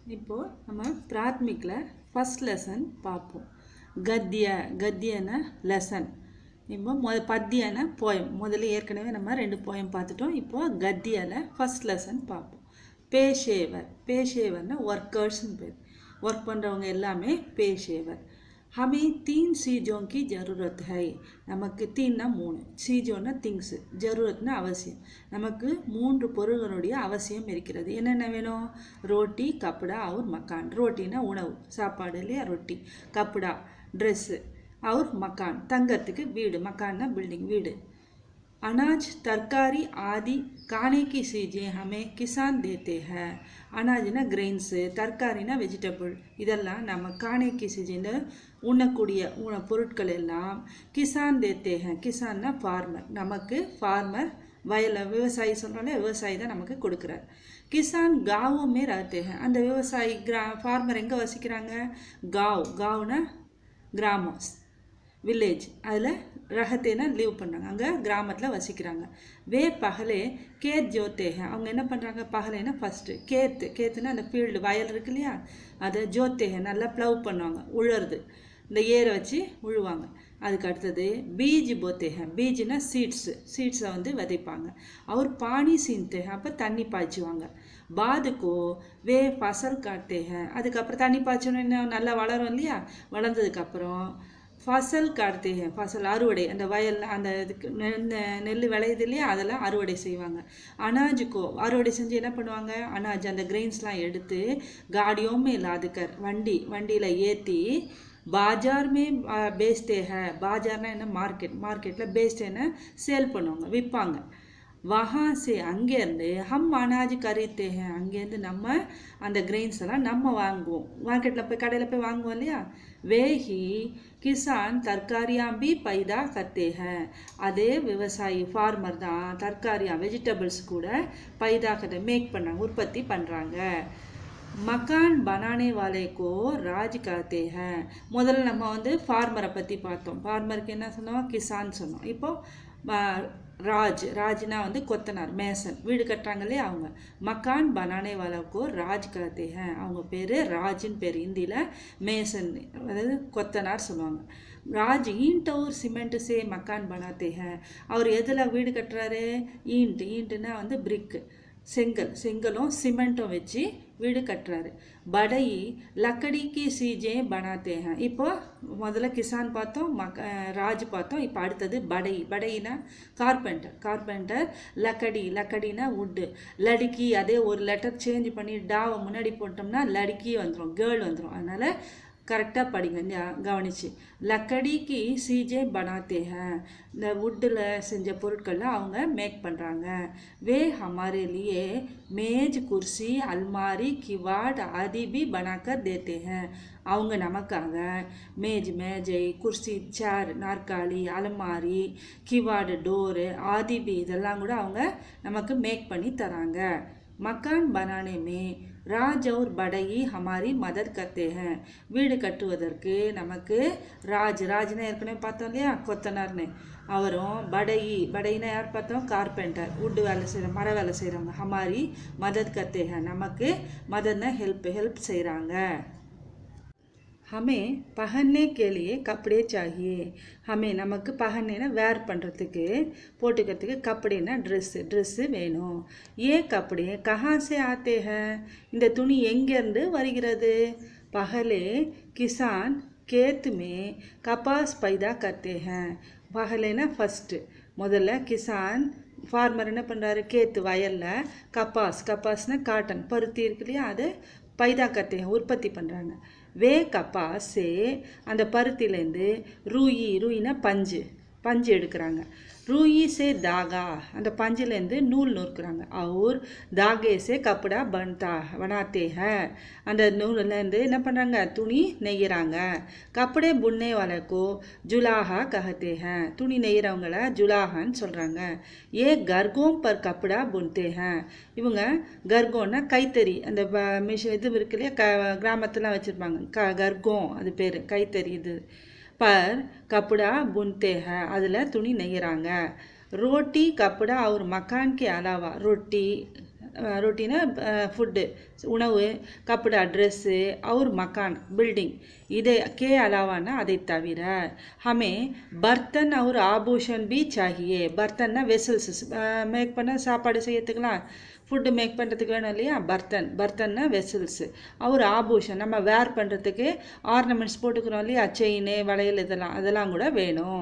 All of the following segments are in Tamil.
இப்போது நம்ம பிராத்மிக்கில் ஃபஸ்ட் லெசன் பார்ப்போம் கத்திய கத்தியன லெசன் இப்போ மொ பத்தியன போயம் முதல்ல ஏற்கனவே நம்ம ரெண்டு போயம் பார்த்துட்டோம் இப்போது கத்தியால் ஃபஸ்ட் லெசன் பார்ப்போம் பேஷேவர் பேஷேவர்னா ஒர்க்கர்ஸ்னு பேர் ஒர்க் பண்ணுறவங்க எல்லாமே பேஷேவர் हमें तीन चीज़ों की ज़रूरत है நமக்கு தீன்னா மூணு சீஜோன்னா திங்ஸு ஜரூரத்னா அவசியம் நமக்கு மூன்று பொருள்களுடைய அவசியம் இருக்கிறது என்னென்ன வேணும் ரோட்டி கப்படா அவர் மக்கான் ரோட்டினா உணவு சாப்பாடு இல்லையா ரொட்டி கப்படா ட்ரெஸ்ஸு அவர் மக்கான் தங்கறதுக்கு வீடு மக்கான்னா பில்டிங் வீடு अनाज तरकारी आदि खाने की चीज़ें हमें किसान देते हैं அனாஜ்னா கிரெயின்ஸு தர்காரினா வெஜிடபிள் இதெல்லாம் நம்ம காணைக்கு சீஜின்னு உண்ணக்கூடிய உண பொருட்கள் எல்லாம் கிசான் தேத்தே ஹேன் கிசான்னா ஃபார்மர் நமக்கு ஃபார்மர் வயல விவசாயி சொல்கிறோம்ல விவசாயி தான் நமக்கு கொடுக்குறார் கிசான் காவுமே ரகத்தே ஹேன் அந்த விவசாயி கிரா ஃபார்மர் எங்கே வசிக்கிறாங்க காவ் காவ்னா கிராமம் வில்லேஜ் அதில் ரகத்தேனா லீவ் பண்ணாங்க அங்கே கிராமத்தில் வசிக்கிறாங்க வே பகலே கேத் ஜோத்தேக அவங்க என்ன பண்ணுறாங்க பகலேனா ஃபஸ்ட்டு கேத்து கேத்துனா அந்த ஃபீல்டு வயல் இருக்கு இல்லையா அதை ஜோத்தேக நல்லா ப்ளவ் பண்ணுவாங்க உழறது இந்த ஏரை வச்சு உழுவாங்க அதுக்கு அடுத்தது பீஜ் போத்தேக பீஜ்னா சீட்ஸு சீட்ஸை வந்து விதைப்பாங்க அவர் பானி சீன்தேக அப்போ தண்ணி பாய்ச்சுவாங்க பாதுக்கோ வே ஃபசல் காட்டேக அதுக்கப்புறம் தண்ணி பாய்ச்சணும் என்ன நல்லா வளரும் இல்லையா வளர்ந்ததுக்கப்புறம் ஃபசல் காடுத்தே ஃபசல் அறுவடை அந்த வயல் அந்த இதுக்கு நெல் விளையுது இல்லையா அதெல்லாம் அறுவடை செய்வாங்க அனாஜுக்கோ அறுவடை செஞ்சு என்ன பண்ணுவாங்க அனாஜ் அந்த கிரெயின்ஸ்லாம் எடுத்து காடியோமே இல்லாதுக்கர் வண்டி வண்டியில் ஏற்றி பாஜார்மே பேஸ்தே ஹே பாஜார்னா என்ன மார்க்கெட் மார்க்கெட்டில் பேஸ்டேன்னு சேல் பண்ணுவாங்க விற்பாங்க வஹாசே அங்கேருந்து ஹம் அனாஜ் கரீத்தே ஹேன் அங்கேருந்து நம்ம அந்த கிரெயின்ஸ் எல்லாம் நம்ம வாங்குவோம் மார்க்கெட்டில் போய் கடையில் போய் வாங்குவோம் இல்லையா வேஹி கிசான் தர்காரியாம் பி பைதா கத்தே ஹேன் அதே விவசாயி ஃபார்மர் தான் தர்காரியா வெஜிடபிள்ஸ் கூட பைதா கத்தை மேக் பண்ணாங்க உற்பத்தி பண்ணுறாங்க மக்கான் பனானே வாலேக்கோ ராஜ் கத்தே ஹேன் முதல்ல நம்ம வந்து ஃபார்மரை பற்றி பார்த்தோம் ஃபார்மருக்கு என்ன சொன்னோம் கிசான் சொன்னோம் இப்போது ராஜ் ராஜ்னா வந்து கொத்தனார் மேசன் வீடு கட்டுறாங்க இல்லையா அவங்க மக்கான் பனானே வாலாவுக்கோ ராஜ் கத்தே ஹேன் அவங்க பேர் ராஜின்னு பேர் ஹிந்தியில் மேசன் அதாவது கொத்தனார் சொல்லுவாங்க ராஜ் ஈண்ட் और சிமெண்ட் சே மக்கான் பனாத்தே ஹேன் அவர் எதில் வீடு கட்டுறாரு ஈண்ட் ஈண்ட்டுனா வந்து பிரிக்கு செங்கல் செங்கலும் சிமெண்ட்டும் வச்சு வீடு கட்டுறாரு படை லக்கடிக்கு சீஜே பனாத்தே ஹேன் இப்போ முதல்ல கிசான் பார்த்தோம் மக் ராஜ் பார்த்தோம் இப்போ அடுத்தது படை படைனா கார்பெண்டர் கார்பெண்டர் லக்கடி லக்கடினா வுட்டு லடுக்கி அதே ஒரு லெட்டர் சேஞ்ச் பண்ணி டாவை முன்னாடி போட்டோம்னா லடுக்கி வந்துடும் கேர்ள் வந்துடும் அதனால் கரெக்டாக படிங்க கவனிச்சு லக்கடிக்கு சீஜே பனாத்தே ஹேன் இந்த வுட்டில் செஞ்ச பொருட்கள்லாம் அவங்க மேக் பண்ணுறாங்க வே ஹமாரே லியே மேஜ் குர்சி அல்மாரி கிவாட் ஆதி பி பனாக்கர் தேத்தே ஹேன் அவங்க நமக்காக மேஜ் மேஜை குர்சி சேர் நாற்காலி அலமாரி கிவாடு டோரு ஆதிபி இதெல்லாம் கூட அவங்க நமக்கு மேக் பண்ணி தராங்க மக்கான் பனானே மே ராஜ் और படையி ஹமாரி மதத் கத்தே ஹேன் வீடு கட்டுவதற்கு நமக்கு ராஜ் ராஜ்னா ஏற்கனவே பார்த்தோம் இல்லையா கொத்தனார்னு அவரும் படையி படையினா யார் பார்த்தோம் கார்பெண்டர் வுட்டு வேலை செய்கிற மர வேலை செய்கிறவங்க ஹமாரி மதத் கத்தே ஹேன் நமக்கு மதத்னா ஹெல்ப் ஹெல்ப் செய்கிறாங்க हमें पहनने के लिए कपड़े चाहिए हमें நமக்கு பகனேனா வேர் பண்ணுறதுக்கு போட்டுக்கிறதுக்கு கப்படேனா ட்ரெஸ்ஸு ட்ரெஸ்ஸு வேணும் ஏ கப்படே கஹா சே ஆத்தே ஹே இந்த துணி எங்கேருந்து வருகிறது பகலே கிசான் கேத் மே கபாஸ் பைதா கர்த்தே ஹேன் பகலேனா ஃபஸ்ட்டு முதல்ல கிசான் ஃபார்மர் என்ன பண்ணுறாரு கேத்து வயலில் கப்பாஸ் கப்பாஸ்னால் காட்டன் பருத்தி இருக்கு இல்லையா அதை பைதா கத்தே உற்பத்தி பண்ணுறாங்க வே கப்பாஸே அந்த பருத்திலேருந்து ரூயி ரூயினா பஞ்சு பஞ்சு எடுக்கிறாங்க ரூயி சே தாகா அந்த பஞ்சுலேருந்து நூல் நூற்கிறாங்க அவுர் தாகே சே கப்படா பன்தா வனாத்தே ஹ அந்த நூல்லேருந்து என்ன பண்ணுறாங்க துணி நெய்கிறாங்க கப்படே புண்ணே வளர்க்கோ ஜுலாஹா கஹத்தே ஹ துணி நெய்கிறவங்கள ஜுலாஹான்னு சொல்கிறாங்க ஏ கர்கோம் பர் கப்படா புன்தே ஹ இவங்க கர்கோன்னா கைத்தறி அந்த மிஷின் இது இருக்கு இல்லையா க கிராமத்துலாம் வச்சுருப்பாங்க க கர்கோம் அது பேர் கைத்தறி இது पर कपड़ा बुनते हैं அதில் துணி நெய்கிறாங்க ரோட்டி கப்படா और मकान के अलावा ரொட்டி ரொட்டீனா ஃபுட்டு உணவு கப்படா ட்ரெஸ்ஸு और मकान बिल्डिंग इधे के अलावा ना அதை தவிர हमें बर्तन और आभूषण भी चाहिए बर्तन ना வெசல்ஸ் மேக் பண்ண சாப்பாடு செய்யறதுக்குலாம் ஃபுட்டு மேக் பண்ணுறதுக்கு வேணும் இல்லையா பர்த்தன் பர்த்தன்னா வெசல்ஸு அவர் ஆபூஷன் நம்ம வேர் பண்ணுறதுக்கு ஆர்னமெண்ட்ஸ் போட்டுக்கிறோம் இல்லையா செயின் வளையல் இதெல்லாம் அதெல்லாம் கூட வேணும்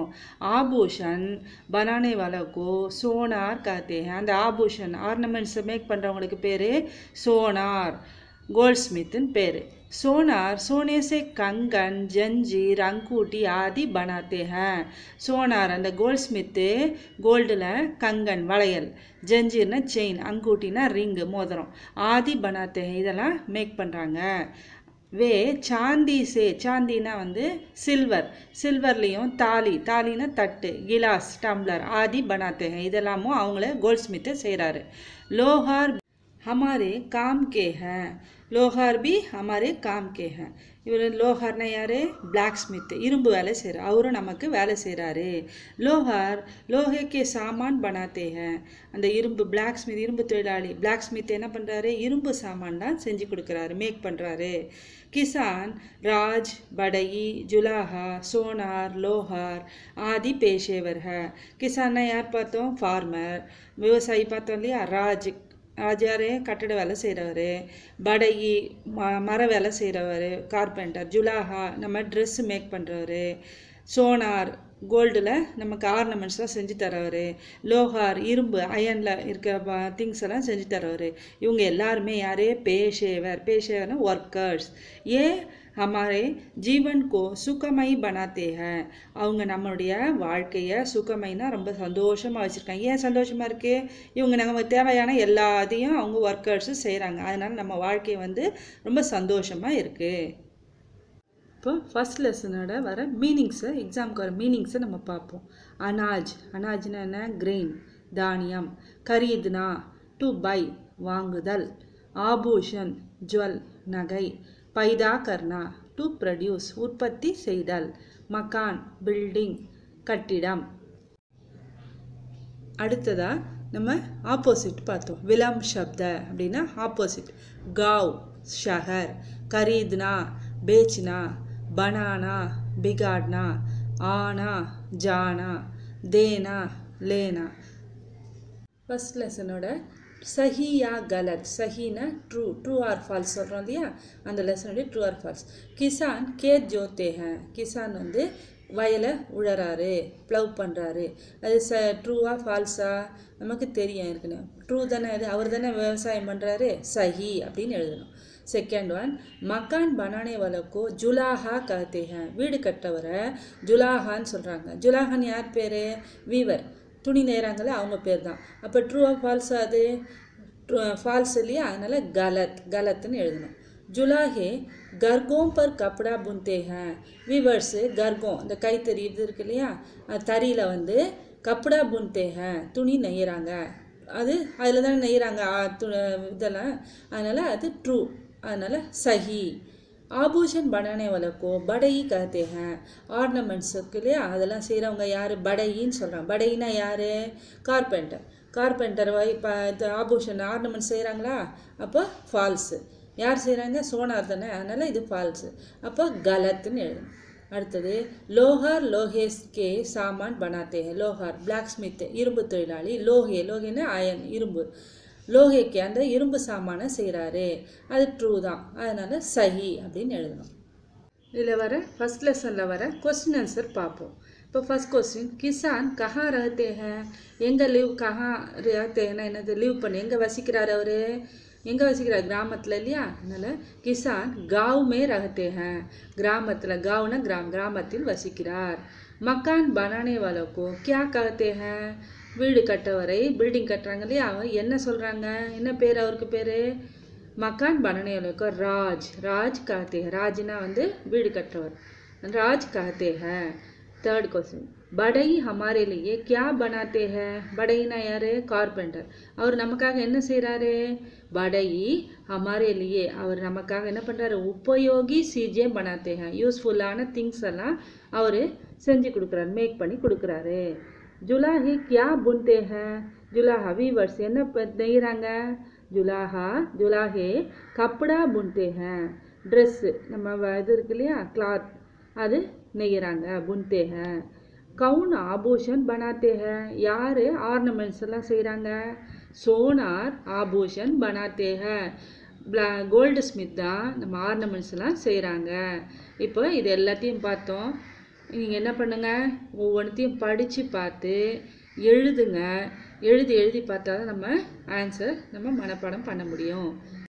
ஆபூஷன் பனானே வாலோக்கோ சோனார் காத்தே அந்த ஆபூஷன் ஆர்னமெண்ட்ஸை மேக் பண்ணுறவங்களுக்கு பேர் சோனார் கோல்ட் ஸ்மித்துன்னு பேர் सोनार सोने से कंगन जंजीर अंगूठी आदि बनाते हैं சோனார் அந்த கோல்ட் ஸ்மித்து கோல்டில் கங்கன் வளையல் ஜஞ்சீர்னா செயின் அங்கூட்டினா ரிங்கு மோதிரம் ஆதி பனாத்தே இதெல்லாம் மேக் பண்ணுறாங்க வே சாந்தி சே சாந்தினா வந்து சில்வர் சில்வர்லேயும் தாலி தாலினா தட்டு கிலாஸ் டம்ளர் ஆதி பனாத்தே இதெல்லாமும் அவங்கள கோல்ட் ஸ்மித்து செய்கிறாரு லோஹார் हमारे काम के हैं லோஹார் பி ஹமாரே காம் கே ஹே இவர் லோஹார்னா யார் பிளாக் ஸ்மித் இரும்பு வேலை செய்கிறார் அவரும் நமக்கு வேலை செய்கிறாரு லோஹார் லோஹே கே சாமான் பனாத்தே ஹே அந்த இரும்பு பிளாக் ஸ்மித் இரும்பு தொழிலாளி பிளாக் ஸ்மித் என்ன பண்ணுறாரு இரும்பு சாமான் தான் செஞ்சு கொடுக்குறாரு மேக் பண்ணுறாரு கிசான் ராஜ் படகி ஜுலாஹா சோனார் லோஹார் ஆதி பேஷேவர் ஹே கிசான்னா யார் பார்த்தோம் ஃபார்மர் விவசாயி பார்த்தோம் இல்லையா ராஜ் ராஜாரே கட்டட வேலை செய்கிறவர் படகி ம மர வேலை செய்கிறவர் கார்பெண்டர் ஜுலாஹா நம்ம ட்ரெஸ்ஸு மேக் பண்ணுறவர் சோனார் கோல்டில் நமக்கு ஆர்னமெண்ட்ஸ்லாம் செஞ்சு தரவர் லோஹார் இரும்பு அயனில் இருக்க திங்ஸ் எல்லாம் செஞ்சு தரவர் இவங்க எல்லாருமே யாரே பேஷேவர் பேஷேவர்னா ஒர்க்கர்ஸ் ஏன் हमारे जीवन को சுகமய் बनाते हैं அவங்க நம்மளுடைய வாழ்க்கையை சுகமைனா ரொம்ப சந்தோஷமாக வச்சுருக்காங்க ஏன் சந்தோஷமாக இருக்கு இவங்க நமக்கு தேவையான எல்லாத்தையும் அவங்க ஒர்க்கர்ஸு செய்கிறாங்க அதனால் நம்ம வாழ்க்கை வந்து ரொம்ப சந்தோஷமாக இருக்குது இப்போ ஃபஸ்ட் லெசனோட வர மீனிங்ஸை எக்ஸாமுக்கு வர மீனிங்ஸை நம்ம பார்ப்போம் அனாஜ் அனாஜ்னா என்ன கிரெயின் தானியம் கரீத்னா டு பை வாங்குதல் ஆபூஷன் ஜுவல் நகை பைதா கர்னா டு ப்ரொடியூஸ் உற்பத்தி செய்தல் மகான் பில்டிங் கட்டிடம் அடுத்ததா நம்ம ஆப்போசிட் பார்த்தோம் விலம் சப்த அப்படின்னா ஆப்போசிட் காவ் ஷஹர் கரீத்னா பேச்னா பனானா பிகாட்னா ஆனா ஜானா தேனா லேனா ஃபஸ்ட் லெசனோட சஹி யா கலத் சஹினா ட்ரூ ட்ரூ ஆர் ஃபால்ஸ் சொல்கிறோம் இல்லையா அந்த லெசனுடைய ட்ரூ ஆர் ஃபால்ஸ் கிசான் கேத் ஜோத்தே ஹே கிசான் வந்து வயலை உழறாரு ப்ளவ் பண்ணுறாரு அது ச ட்ரூவா ஃபால்ஸா நமக்கு தெரியும் இருக்குன்னு ட்ரூ தானே அது அவர் தானே விவசாயம் பண்ணுறாரு சஹி அப்படின்னு எழுதணும் செகண்ட் ஒன் மக்கான் பனானே வலக்கோ ஜுலாஹா கஹத்தே ஹேன் வீடு கட்டவரை ஜுலாஹான்னு சொல்கிறாங்க ஜுலாஹான் யார் பேர் வீவர் துணி நெய்கிறாங்களே அவங்க பேர் தான் அப்போ ட்ரூவா ஃபால்ஸா அது ஃபால்ஸ் இல்லையா அதனால் கலத் கலத்துன்னு எழுதணும் ஜுலாஹே கர்கோம் பர் கப்படா புந்தே ஹேன் வீவர்ஸு கர்கோம் இந்த கைத்தறி இது இருக்கு இல்லையா அது தறியில் வந்து கப்படா புந்தே ஹேன் துணி நெய்கிறாங்க அது அதில் தானே நெய்கிறாங்க து இதெல்லாம் அதனால் அது ட்ரூ அதனால் சஹி ஆபூஷன் பனானே வளர்க்கோ படையி கஹத்தே ஹேன் ஆர்னமெண்ட்ஸ் இருக்கு இல்லையா அதெல்லாம் செய்கிறவங்க யார் படையின்னு சொல்கிறாங்க படையினா யார் கார்பெண்டர் கார்பெண்டர் இப்போ இது ஆபூஷன் ஆர்னமெண்ட்ஸ் செய்கிறாங்களா அப்போ ஃபால்ஸு யார் செய்கிறாங்க சோனார் தானே அதனால் இது ஃபால்ஸு அப்போ கலத்துன்னு எழுதணும் அடுத்தது லோஹார் லோஹேஸ் கே சாமான் பனாத்தே லோஹார் பிளாக் ஸ்மித் இரும்பு தொழிலாளி லோஹே லோஹேன்னா அயன் இரும்பு லோஹேக்கு அந்த இரும்பு சாமானை செய்கிறாரு அது ட்ரூ தான் அதனால் சஹி அப்படின்னு எழுதணும் இதில் வர ஃபஸ்ட் லெசனில் வர கொஸ்டின் ஆன்சர் பார்ப்போம் இப்போ ஃபஸ்ட் கொஸ்டின் கிசான் கஹா ரஹத்தே ஹேன் எங்கே லீவ் கஹா ரஹத்தே ஹேன்னா என்னது லீவ் பண்ணி எங்கே வசிக்கிறார் அவர் எங்கே வசிக்கிறார் கிராமத்தில் இல்லையா அதனால் கிசான் காவ் மே ரஹத்தே ஹேன் கிராமத்தில் காவ்னா கிராம் கிராமத்தில் வசிக்கிறார் மக்கான் பனானே வாலோக்கோ கியா கஹத்தே ஹேன் வீடு கட்டவரை பில்டிங் கட்டுறாங்க இல்லையா அவங்க என்ன சொல்கிறாங்க என்ன பேர் அவருக்கு பேர் மக்கான் பனனையோலுக்கு ராஜ் ராஜ் கஹத்தே ஹை ராஜ்னா வந்து வீடு கட்டுறவர் ராஜ் கஹத்தே ஹை தேர்ட் கொஸ்டின் படை ஹமாரே லியே கியா பனாத்தே ஹை படைனா யார் கார்பெண்டர் அவர் நமக்காக என்ன செய்கிறாரு படை ஹமாரே லியே அவர் நமக்காக என்ன பண்ணுறாரு உபயோகி சீஜே பனாத்தே ஹை யூஸ்ஃபுல்லான திங்ஸ் எல்லாம் அவர் செஞ்சு கொடுக்குறாரு மேக் பண்ணி கொடுக்குறாரு ஜுலாஹி கியா புன்தே ஹே ஜுலாஹா வீவர்ஸ் என்ன நெய்கிறாங்க ஜுலாஹா ஜுலாஹே கப்படா புன்தே ஹேன் ட்ரெஸ்ஸு நம்ம வ- இது இருக்கு இல்லையா கிளாத் அது நெய்கிறாங்க புன்தே ஹேன் கவுன் ஆபூஷன் பனாத்தே ஹே யார் ஆர்னமெண்ட்ஸ் எல்லாம் செய்கிறாங்க சோனார் ஆபூஷன் பனாத்தே ஹே பிளா கோல்டு ஸ்மித் தான் நம்ம ஆர்னமெண்ட்ஸ் எல்லாம் செய்கிறாங்க இப்போ இது எல்லாத்தையும் பார்த்தோம் நீங்கள் என்ன பண்ணுங்க ஒவ்வொன்றுத்தையும் படித்து பார்த்து எழுதுங்க எழுதி எழுதி பார்த்தா தான் நம்ம ஆன்சர் நம்ம மனப்பாடம் பண்ண முடியும்